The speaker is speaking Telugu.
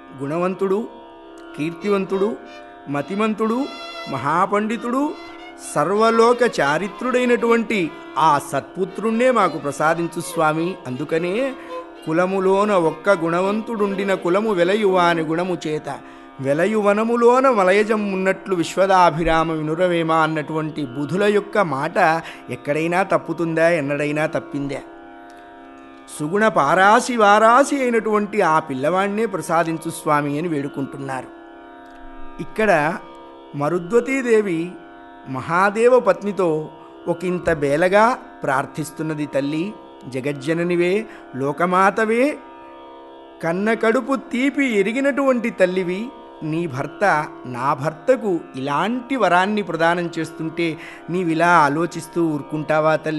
గుణవంతుడు కీర్తివంతుడు మతిమంతుడు మహాపండితుడు సర్వలోక చారిత్రుడైనటువంటి ఆ సత్పుత్రుణ్ణే మాకు ప్రసాదించు స్వామి అందుకనే కులములోన ఒక్క గుణవంతుడుండిన కులము వెలయువాని గుణము చేత వెలయువనములోన వలయజం ఉన్నట్లు విశ్వదాభిరామ వినురవేమ అన్నటువంటి బుధుల యొక్క మాట ఎక్కడైనా తప్పుతుందా ఎన్నడైనా తప్పిందా సుగుణ పారాసి వారాసి అయినటువంటి ఆ పిల్లవాణ్ణే ప్రసాదించు స్వామి అని వేడుకుంటున్నారు ఇక్కడ మరుద్వతీదేవి మహాదేవ పత్నితో ఒకంత బేలగా ప్రార్థిస్తున్నది తల్లి జగజ్జననివే లోకమాతవే కన్న కడుపు తీపి ఎరిగినటువంటి తల్లివి నీ భర్త నా భర్తకు ఇలాంటి వరాన్ని ప్రదానం చేస్తుంటే నీవిలా ఆలోచిస్తూ ఊరుకుంటావా తల్లి